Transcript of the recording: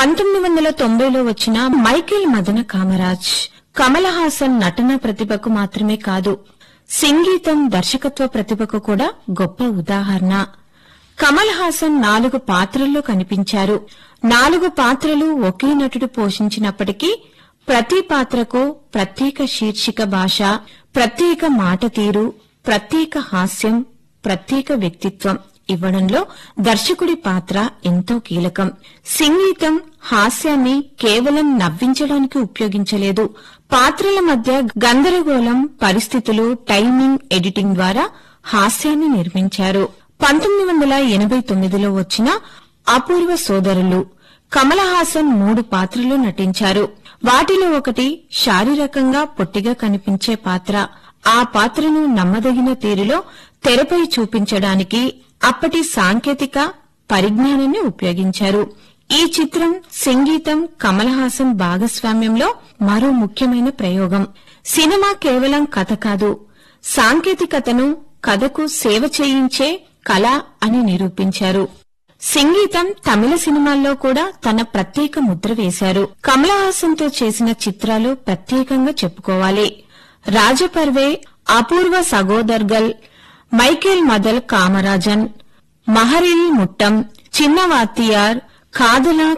పంతొమ్మిది వందల తొంభైలో వచ్చిన మైకేల్ మదన కామరాజ్ కమల్ హాసన్ నటన ప్రతిభకు మాత్రమే కాదు సంగీతం దర్శకత్వ ప్రతిభకు కూడా గొప్ప ఉదాహరణ కమల్ హాసన్ నాలుగు పాత్రల్లో కనిపించారు నాలుగు పాత్రలు ఒకే నటుడు పోషించినప్పటికీ ప్రతి పాత్రకు ప్రత్యేక శీర్షిక భాష ప్రత్యేక మాట తీరు ప్రత్యేక హాస్యం ప్రత్యేక వ్యక్తిత్వం ఇవ్వడంలో దర్శకుడి పాత్ర ఎంతో కీలకం సంగీతం హాస్యాన్ని కేవలం నవ్వించడానికి ఉపయోగించలేదు పాత్రల మధ్య గందరగోళం పరిస్థితులు టైమింగ్ ఎడిటింగ్ ద్వారా హాస్యాన్ని నిర్మించారు పంతొమ్మిది వందల ఎనభై తొమ్మిదిలో వచ్చిన అపూర్వ సోదరులు కమల్ హాసన్ మూడు పాత్రలు నటించారు వాటిలో ఒకటి శారీరకంగా పొట్టిగా కనిపించే పాత్ర ఆ పాత్రను నమ్మదగిన తీరులో తెరపై చూపించడానికి అప్పటి సాంకేతిక పరిజ్ఞానాన్ని ఉపయోగించారు ఈ చిత్రం సంగీతం కమల్ హాసన్ భాగస్వామ్యంలో మరో ముఖ్యమైన ప్రయోగం సినిమా కేవలం కథ కాదు సాంకేతికతను కథకు సేవ చేయించే కళ అని నిరూపించారు సంగీతం తమిళ సినిమాల్లో కూడా తన ప్రత్యేక ముద్ర వేశారు కమల్ హాసన్ తో చేసిన చిత్రాలు ప్రత్యేకంగా చెప్పుకోవాలి రాజపర్వే అపూర్వ సగోదర్గల్ మైకేల్ మదల్ కామరాజన్ మహరిల్ ముట్టం చిన్న వాతియార్ కాదల